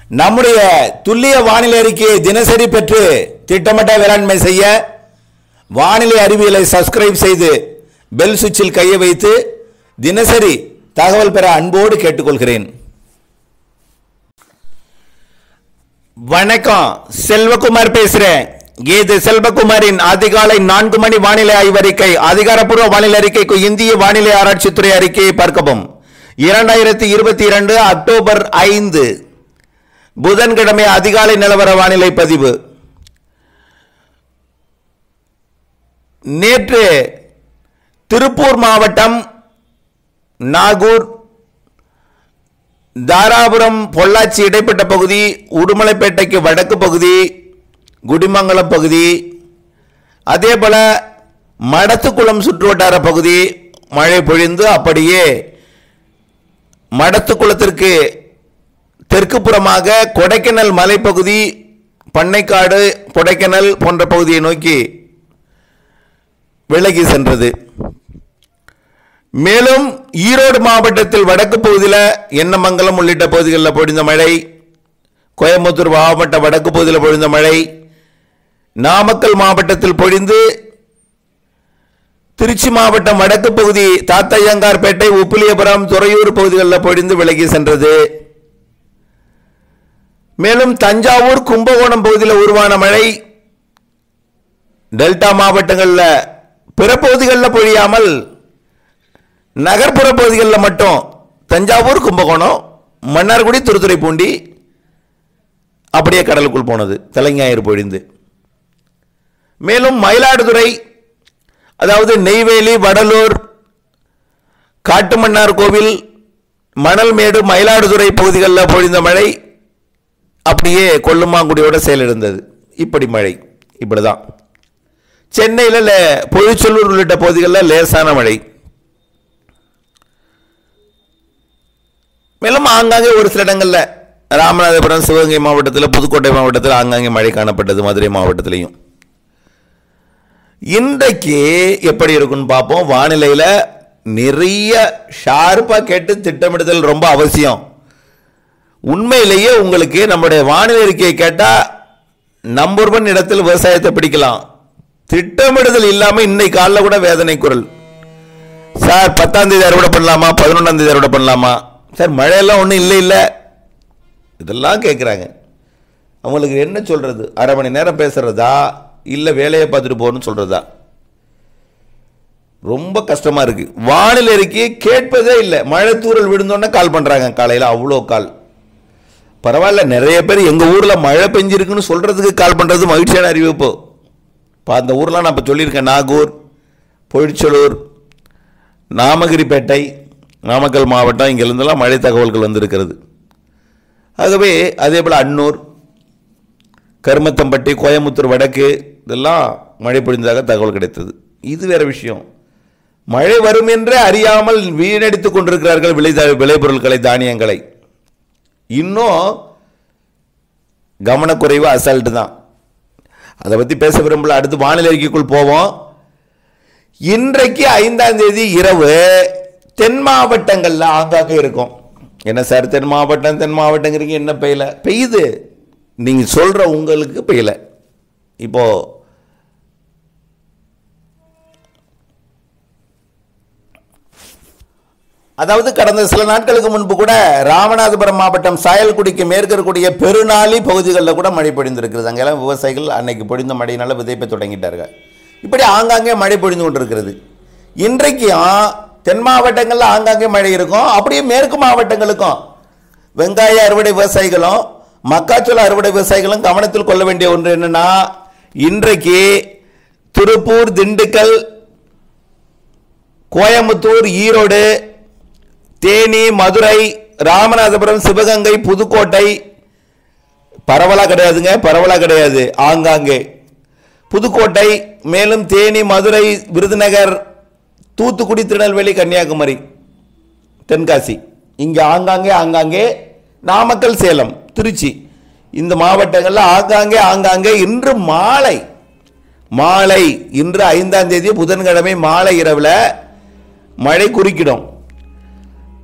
நம்முடைய துல்லிய வானிலை அறிக்கையை தினசரி பெற்று திட்டமிட்ட வேளாண்மை செய்ய வானிலை அறிவியலை சப்ஸ்கிரைப் செய்து பெல் சுவிட்சில் கையை வைத்து தினசரி தகவல் பெற அன்போடு கேட்டுக்கொள்கிறேன் வணக்கம் செல்வகுமார் பேசுறேன் இது செல்வகுமாரின் அதிகாலை நான்கு மணி வானிலை ஆய்வறிக்கை அதிகாரப்பூர்வ வானிலை அறிக்கைக்கு இந்திய வானிலை ஆராய்ச்சித்துறை அறிக்கையை பார்க்கவும் இரண்டாயிரத்தி இருபத்தி இரண்டு அக்டோபர் ஐந்து புதன்கிழமை அதிகாலை நிலவர வானிலை பதிவு நேற்று திருப்பூர் மாவட்டம் நாகூர் தாராபுரம் பொள்ளாச்சி இடைப்பட்ட பகுதி உடுமலைப்பேட்டைக்கு வடக்கு பகுதி குடிமங்கலம் பகுதி அதே போல மடத்துக்குளம் சுற்றுவட்டார பகுதி மழை பொழிந்து அப்படியே மடத்துக்குளத்திற்கு தெற்கு புறமாக கொடைக்கானல் மலைப்பகுதி பண்ணைக்காடு கொடைக்கானல் போன்ற பகுதியை நோக்கி விலகி சென்றது மேலும் ஈரோடு மாவட்டத்தில் வடக்கு பகுதியில் எண்ணமங்கலம் உள்ளிட்ட பகுதிகளில் பொழிந்த மழை கோயம்புத்தூர் மாவட்ட வடக்கு பகுதியில் பொழிந்த மழை நாமக்கல் மாவட்டத்தில் பொழிந்து திருச்சி மாவட்டம் வடக்கு பகுதி தாத்தையங்கார்பேட்டை உப்பிலியபுரம் துறையூர் பகுதிகளில் பொழிந்து விலகி சென்றது மேலும் தஞ்சாவூர் கும்பகோணம் பகுதியில் உருவான மழை டெல்டா மாவட்டங்களில் பிற பகுதிகளில் பொழியாமல் நகர்ப்புற பகுதிகளில் மட்டும் தஞ்சாவூர் கும்பகோணம் மன்னார்குடி திருத்துறைப்பூண்டி அப்படியே கடலுக்குள் போனது தலைஞாயிறு பொழிந்து மேலும் மயிலாடுதுறை அதாவது நெய்வேலி வடலூர் காட்டுமன்னார் கோவில் மணல்மேடு மயிலாடுதுறை பகுதிகளில் பொழிந்த மழை அப்படியே கொல்லுமாங்குடியோட செயலிழந்தது இப்படி மழை இப்படிதான் சென்னையில் பொழிச்சொல்லூர் உள்ளிட்ட பகுதிகளில் லேசான மழை மேலும் ஆங்காங்கே ஒரு சில இடங்களில் ராமநாதபுரம் சிவகங்கை மாவட்டத்தில் புதுக்கோட்டை மாவட்டத்தில் ஆங்காங்கே மழை காணப்பட்டது மதுரை மாவட்டத்திலையும் இன்றைக்கு எப்படி இருக்குன்னு பார்ப்போம் வானிலையில் நிறைய ஷார்ப்பாக கேட்டு திட்டமிடுதல் ரொம்ப அவசியம் உண்மையிலேயே உங்களுக்கு நம்முடைய வானிலை அறிக்கையை கேட்டால் நம்பர் ஒன் இடத்தில் விவசாயத்தை பிடிக்கலாம் திட்டமிடுதல் இல்லாமல் இன்னைக்கு காலைல கூட வேதனை குரல் சார் பத்தாம் தேதி அறுவடை பண்ணலாமா பதினொன்றாம் தேதி அறுவடை பண்ணலாமா சார் மழையெல்லாம் ஒன்றும் இல்லை இல்லை இதெல்லாம் கேட்குறாங்க அவங்களுக்கு என்ன சொல்கிறது அரை மணி நேரம் பேசுகிறதா இல்லை வேலையை பார்த்துட்டு போகணும்னு சொல்கிறதா ரொம்ப கஷ்டமாக இருக்குது வானிலை அறிக்கையை கேட்பதே இல்லை மழை தூறல் விழுந்தோன்னே கால் பண்ணுறாங்க காலையில் அவ்வளோ கால் பரவாயில்ல நிறைய பேர் எங்கள் ஊரில் மழை பெஞ்சிருக்குன்னு சொல்கிறதுக்கு கால் பண்ணுறது மகிழ்ச்சியான அறிவிப்பு இப்போ அந்த ஊர்லாம் நான் இப்போ சொல்லியிருக்கேன் நாகூர் பொழிச்சலூர் நாமகிரிப்பேட்டை நாமக்கல் மாவட்டம் இங்கிருந்தெல்லாம் மழை தகவல்கள் வந்திருக்கிறது ஆகவே அதே போல் அன்னூர் கருமத்தம்பட்டி கோயம்புத்தூர் வடக்கு இதெல்லாம் மழை பொழிந்ததாக தகவல் கிடைத்தது இது வேற விஷயம் மழை வரும் என்றே அறியாமல் வீணடித்துக் கொண்டிருக்கிறார்கள் விளை விளைபொருட்களை தானியங்களை இன்னும் கவனக்குறைவு அசால்ட்டு தான் அதை பற்றி பேச விரும்பல அடுத்து வானிலை அறிக்கைக்குள் போவோம் இன்றைக்கு ஐந்தாம் தேதி இரவு தென் மாவட்டங்களில் ஆங்காங்கே இருக்கும் என்ன சார் தென் மாவட்டம் தென் மாவட்டங்கிறீங்க என்ன பெய்யல பெய்யுது நீங்கள் சொல்கிற உங்களுக்கு பெய்யல இப்போ அதாவது கடந்த சில நாட்களுக்கு முன்பு கூட ராமநாதபுரம் மாவட்டம் சாயல்குடிக்கு மேற்கு இருக்கக்கூடிய பெருநாளி பகுதிகளில் கூட மழை பொழிந்திருக்கிறது அங்கெல்லாம் விவசாயிகள் அன்னைக்கு பொழிந்த மழையினால விதைப்பை தொடங்கிட்டார்கள் இப்படி ஆங்காங்கே மழை பொழிந்து கொண்டிருக்கிறது இன்றைக்கும் தென் மாவட்டங்களில் ஆங்காங்கே மழை இருக்கும் அப்படியே மேற்கு மாவட்டங்களுக்கும் வெங்காய அறுவடை விவசாயிகளும் மக்காச்சோள அறுவடை விவசாயிகளும் கவனத்தில் கொள்ள வேண்டிய ஒன்று என்னன்னா இன்றைக்கு திருப்பூர் திண்டுக்கல் கோயம்புத்தூர் ஈரோடு தேனி மதுரை ராமநாதபுரம் சிவகங்கை புதுக்கோட்டை பரவலாக கிடையாதுங்க பரவலாக கிடையாது ஆங்காங்கே புதுக்கோட்டை மேலும் தேனி மதுரை விருதுநகர் தூத்துக்குடி திருநெல்வேலி கன்னியாகுமரி தென்காசி இங்கே ஆங்காங்கே ஆங்காங்கே நாமக்கல் சேலம் திருச்சி இந்த மாவட்டங்களில் ஆங்காங்கே ஆங்காங்கே இன்று மாலை மாலை இன்று ஐந்தாம் தேதி புதன்கிழமை மாலை இரவில் மழை குறுக்கிடும்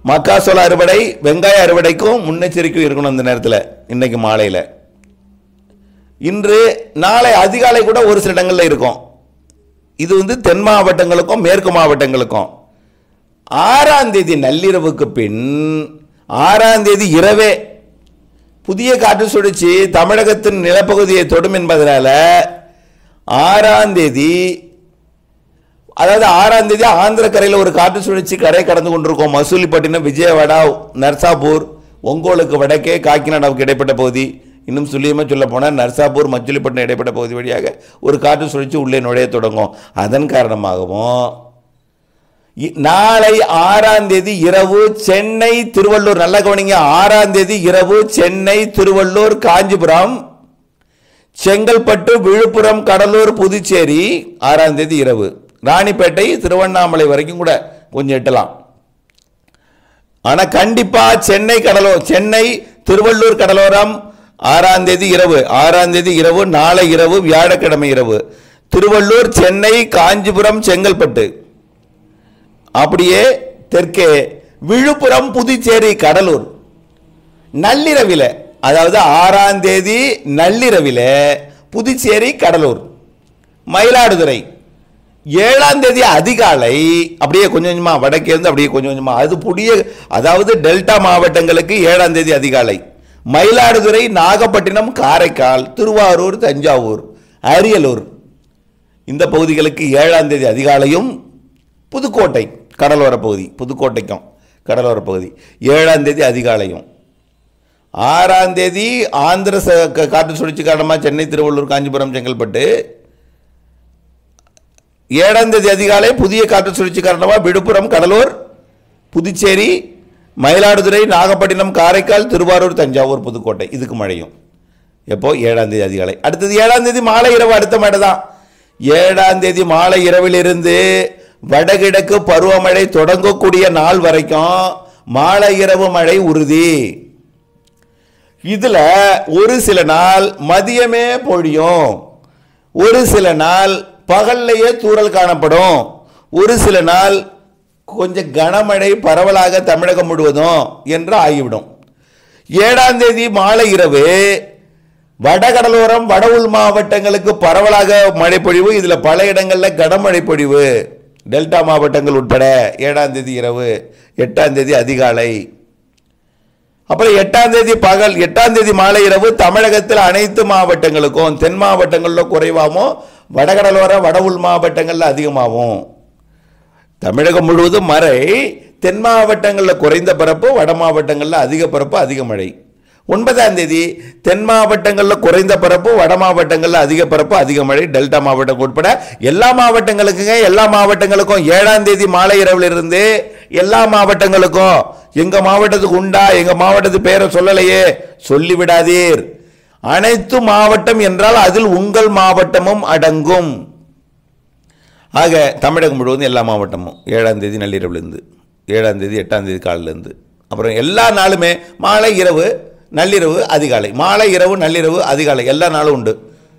மக்காசோள அறுவடை வெங்காய அறுவடைக்கும் முன்னெச்சரிக்கை இருக்கணும் அந்த நேரத்தில் இன்னைக்கு மாலையில் இன்று நாளை அதிகாலை கூட ஒரு சில இடங்களில் இருக்கும் இது வந்து தென் மாவட்டங்களுக்கும் மேற்கு மாவட்டங்களுக்கும் ஆறாம் தேதி நள்ளிரவுக்கு பின் ஆறாம் தேதி இரவே புதிய காற்று சுழற்சி தமிழகத்தின் நிலப்பகுதியை தொடும் என்பதனால ஆறாம் தேதி அதாவது ஆறாம் தேதி ஆந்திர கரையில் ஒரு காற்று சுழற்சி கரை கடந்து கொண்டிருக்கோம் மசூலிப்பட்டினம் விஜயவாடா நர்சாபூர் ஒங்கோலுக்கு வடக்கே காக்கிநாடாவுக்கு இடைப்பட்ட பகுதி இன்னும் சுழியமாக சொல்ல போனால் நர்சாபூர் மச்சுலிப்பட்டினம் இடைப்பட்ட பகுதி வழியாக ஒரு காற்று சுழற்சி உள்ளே நுழைய தொடங்கும் அதன் காரணமாகவும் இ- நாளை ஆறாம் தேதி இரவு சென்னை திருவள்ளூர் நல்ல கவனிங்க ஆறாம் தேதி இரவு சென்னை திருவள்ளூர் காஞ்சிபுரம் செங்கல்பட்டு விழுப்புரம் கடலூர் புதுச்சேரி ஆறாம் தேதி இரவு ராணிப்பேட்டை திருவண்ணாமலை வரைக்கும் கூட கொஞ்சம் எட்டலாம் ஆனா கண்டிப்பா சென்னை கடலோர் சென்னை திருவள்ளூர் கடலோரம் ஆறாம் தேதி இரவு ஆறாம் தேதி இரவு நாளை இரவு வியாழக்கிழமை இரவு திருவள்ளூர் சென்னை காஞ்சிபுரம் செங்கல்பட்டு அப்படியே தெற்கே விழுப்புரம் புதுச்சேரி கடலூர் நள்ளிரவில் அதாவது ஆறாம் தேதி நள்ளிரவில் புதுச்சேரி கடலூர் மயிலாடுதுறை ஏழாம் தேதி அதிகாலை அப்படியே கொஞ்சம் கொஞ்சமா வடக்கே இருந்து அப்படியே கொஞ்சம் கொஞ்சமா அது புதிய அதாவது டெல்டா மாவட்டங்களுக்கு ஏழாம் தேதி அதிகாலை மயிலாடுதுறை நாகப்பட்டினம் காரைக்கால் திருவாரூர் தஞ்சாவூர் அரியலூர் இந்த பகுதிகளுக்கு ஏழாம் தேதி அதிகாலையும் புதுக்கோட்டை கடலோர பகுதி புதுக்கோட்டைக்கும் கடலோர பகுதி ஏழாம் தேதி அதிகாலையும் ஆறாம் தேதி ஆந்திர ச- க- காற்று சுழற்சி காரணமாக சென்னை திருவள்ளூர் காஞ்சிபுரம் செங்கல்பட்டு ஏழாம் தேதி அதிகாலை புதிய காற்று சுழற்சி காரணமாக விழுப்புரம் கடலூர் புதுச்சேரி மயிலாடுதுறை நாகப்பட்டினம் காரைக்கால் திருவாரூர் தஞ்சாவூர் புதுக்கோட்டை இதுக்கு மழையும் எப்போ ஏழாம் தேதி அதிகாலை அடுத்தது ஏழாம் தேதி மாலை இரவு அடுத்த மழை தான் ஏழாம் தேதி மாலை இரவிலிருந்து வடகிழக்கு பருவமழை தொடங்கக்கூடிய நாள் வரைக்கும் மாலை இரவு மழை உறுதி இதுல ஒரு சில நாள் மதியமே பொழியும் ஒரு சில நாள் பகல்லையே தூறல் காணப்படும் ஒரு சில நாள் கொஞ்சம் கனமழை பரவலாக தமிழகம் முழுவதும் என்று ஆகிவிடும் ஏழாம் தேதி மாலை இரவு வடகடலோரம் வட உள் மாவட்டங்களுக்கு பரவலாக மழை பொழிவு இதுல பல இடங்கள்ல கனமழை பொழிவு டெல்டா மாவட்டங்கள் உட்பட ஏழாம் தேதி இரவு எட்டாம் தேதி அதிகாலை அப்புறம் எட்டாம் தேதி பகல் எட்டாம் தேதி மாலை இரவு தமிழகத்தில் அனைத்து மாவட்டங்களுக்கும் தென் மாவட்டங்களில் குறைவாகவும் வடகடலோர வட உள் மாவட்டங்களில் அதிகமாகும் தமிழகம் முழுவதும் மழை தென் மாவட்டங்களில் குறைந்த பரப்பு வட மாவட்டங்களில் அதிக பரப்பு அதிக மழை ஒன்பதாம் தேதி தென் மாவட்டங்களில் குறைந்த பரப்பு வட மாவட்டங்களில் அதிக பரப்பு அதிக மழை டெல்டா மாவட்டம் உட்பட எல்லா மாவட்டங்களுக்குங்க எல்லா மாவட்டங்களுக்கும் ஏழாம் தேதி மாலை இரவுல இருந்து எல்லா மாவட்டங்களுக்கும் எங்க மாவட்டத்துக்கு உண்டா எங்க மாவட்டத்து பேரை சொல்லலையே சொல்லிவிடாதீர் அனைத்து மாவட்டம் என்றால் அதில் உங்கள் மாவட்டமும் அடங்கும் ஆக தமிழகம் முழுவதும் எல்லா மாவட்டமும் ஏழாம் தேதி நள்ளிரவுலேருந்து ஏழாம் தேதி எட்டாம் தேதி காலிலேருந்து அப்புறம் எல்லா நாளுமே மாலை இரவு நள்ளிரவு அதிகாலை மாலை இரவு நள்ளிரவு அதிகாலை எல்லா நாளும் உண்டு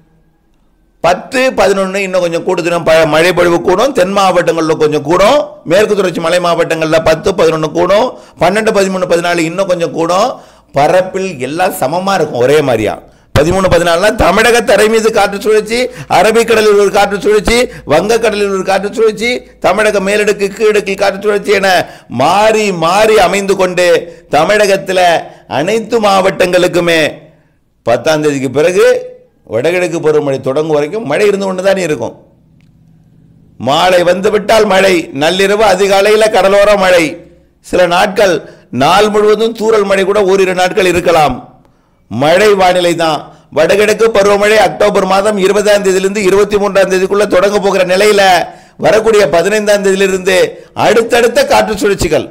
பத்து பதினொன்று இன்னும் கொஞ்சம் கூடுதலும் ப மழை பொழிவு கூடும் தென் மாவட்டங்களில் கொஞ்சம் கூடும் மேற்கு தொடர்ச்சி மலை மாவட்டங்களில் பத்து பதினொன்று கூடும் பன்னெண்டு பதிமூணு பதினாலு இன்னும் கொஞ்சம் கூடும் பரப்பில் எல்லாம் சமமாக இருக்கும் ஒரே மாதிரியா பதிமூணு பதினாலுனா தமிழக தரை மீது காற்று சுழற்சி அரபிக்கடலில் ஒரு காற்று சுழற்சி வங்கக்கடலில் ஒரு காற்று சுழற்சி தமிழக மேலடுக்கு கீழடுக்கு காற்று சுழற்சி என மாறி மாறி அமைந்து கொண்டு தமிழகத்தில் அனைத்து மாவட்டங்களுக்குமே பத்தாம் தேதிக்கு பிறகு வடகிழக்கு பருவமழை தொடங்கும் வரைக்கும் மழை இருந்து கொண்டு தான் இருக்கும் மாலை வந்துவிட்டால் மழை நள்ளிரவு அதிகாலையில் கடலோர மழை சில நாட்கள் நாள் முழுவதும் தூறல் மழை கூட ஓரிரு நாட்கள் இருக்கலாம் மழை வானிலை தான் வடகிழக்கு பருவமழை அக்டோபர் மாதம் இருபதாம் தேதியிலிருந்து இருபத்தி மூன்றாம் தேதிக்குள்ள தொடங்க போகிற நிலையில வரக்கூடிய பதினைந்தாம் தேதியிலிருந்து அடுத்தடுத்த காற்று சுழற்சிகள்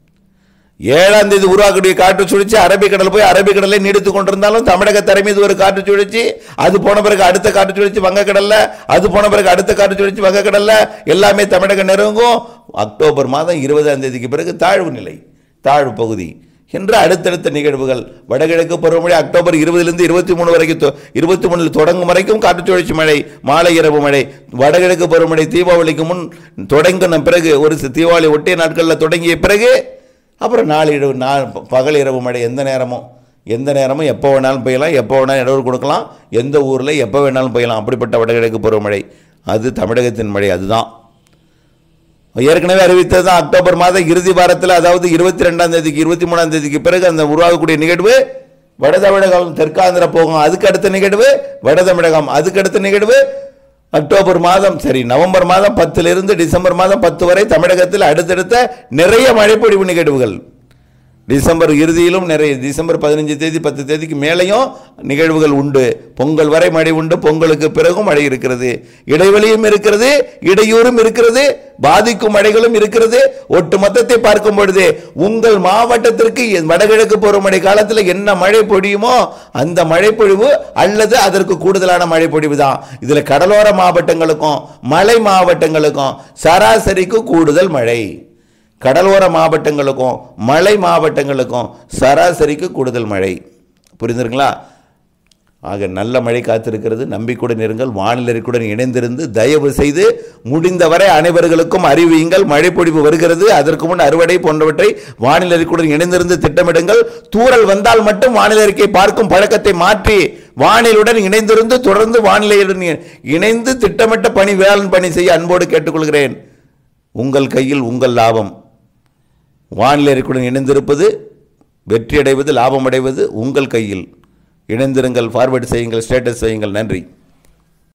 ஏழாம் தேதி உருவாக்கக்கூடிய காற்று சுழற்சி அரபிக்கடல் போய் அரபிக்கடலை நீடித்து கொண்டிருந்தாலும் தமிழக தரை மீது ஒரு காற்று சுழற்சி அது போன பிறகு அடுத்த காற்று சுழற்சி வங்கக்கடல்ல அது போன பிறகு அடுத்த காற்று சுழற்சி வங்கக்கடல்ல எல்லாமே தமிழக நெருங்கும் அக்டோபர் மாதம் இருபதாம் தேதிக்கு பிறகு தாழ்வு நிலை தாழ்வு பகுதி என்று அடுத்தடுத்த நிகழ்வுகள் வடகிழக்கு பருவமழை அக்டோபர் இருபதிலிருந்து இருபத்தி மூணு வரைக்கும் தொ- இருபத்தி மூணில் தொடங்கும் வரைக்கும் காற்று சுழற்சி மழை மாலை இரவு மழை வடகிழக்கு பருவமழை தீபாவளிக்கு முன் தொடங்கின பிறகு ஒரு சி- தீபாவளி ஒட்டிய நாட்களில் தொடங்கிய பிறகு அப்புறம் நாளிரவு நாள் பகல் இரவு மழை எந்த நேரமும் எந்த நேரமும் எப்போ வேணாலும் பெய்யலாம் எப்போ வேணாலும் இடஒரு கொடுக்கலாம் எந்த ஊரில் எப்போ வேணாலும் பெய்யலாம் அப்படிப்பட்ட வடகிழக்கு பருவமழை அது தமிழகத்தின் மழை அதுதான் ஏற்கனவே அறிவித்தது தான் அக்டோபர் மாதம் இறுதி வாரத்தில் அதாவது இருபத்தி ரெண்டாம் தேதிக்கு இருபத்தி மூணாம் தேதிக்கு பிறகு அந்த உருவாகக்கூடிய நிகழ்வு வட தமிழகம் தெற்காந்திர போகும் அதுக்கு அடுத்த நிகழ்வு வட தமிழகம் அதுக்கு அடுத்த நிகழ்வு அக்டோபர் மாதம் சரி நவம்பர் மாதம் பத்திலிருந்து டிசம்பர் மாதம் பத்து வரை தமிழகத்தில் அடுத்தடுத்த நிறைய மழைப்பொழிவு நிகழ்வுகள் டிசம்பர் இறுதியிலும் நிறைய டிசம்பர் பதினஞ்சு தேதி பத்து தேதிக்கு மேலேயும் நிகழ்வுகள் உண்டு பொங்கல் வரை மழை உண்டு பொங்கலுக்கு பிறகும் மழை இருக்கிறது இடைவெளியும் இருக்கிறது இடையூறும் இருக்கிறது பாதிக்கும் மழைகளும் இருக்கிறது ஒட்டு மொத்தத்தை பார்க்கும் பொழுது உங்கள் மாவட்டத்திற்கு வடகிழக்கு பருவமழை காலத்தில் என்ன மழை பொழியுமோ அந்த மழை பொழிவு அல்லது அதற்கு கூடுதலான மழை பொழிவு தான் இதில் கடலோர மாவட்டங்களுக்கும் மலை மாவட்டங்களுக்கும் சராசரிக்கு கூடுதல் மழை கடலோர மாவட்டங்களுக்கும் மலை மாவட்டங்களுக்கும் சராசரிக்கு கூடுதல் மழை புரிந்துருங்களா ஆக நல்ல மழை காத்திருக்கிறது நம்பிக்கையுடன் இருங்கள் வானிலருக்குடன் இணைந்திருந்து தயவு செய்து முடிந்தவரை அனைவர்களுக்கும் அறிவியுங்கள் மழைப்பொழிவு வருகிறது அதற்கு முன் அறுவடை போன்றவற்றை வானிலருக்குடன் இணைந்திருந்து திட்டமிடுங்கள் தூறல் வந்தால் மட்டும் வானிலை அறிக்கை பார்க்கும் பழக்கத்தை மாற்றி வானிலுடன் இணைந்திருந்து தொடர்ந்து வானிலையுடன் இணைந்து திட்டமிட்ட பணி வேளாண் பணி செய்ய அன்போடு கேட்டுக்கொள்கிறேன் உங்கள் கையில் உங்கள் லாபம் வானிலை அறிக்கையுடன் இணைந்திருப்பது வெற்றியடைவது லாபம் அடைவது உங்கள் கையில் இணைந்திருங்கள் ஃபார்வர்ட் செய்யுங்கள் ஸ்டேட்டஸ் செய்யுங்கள் நன்றி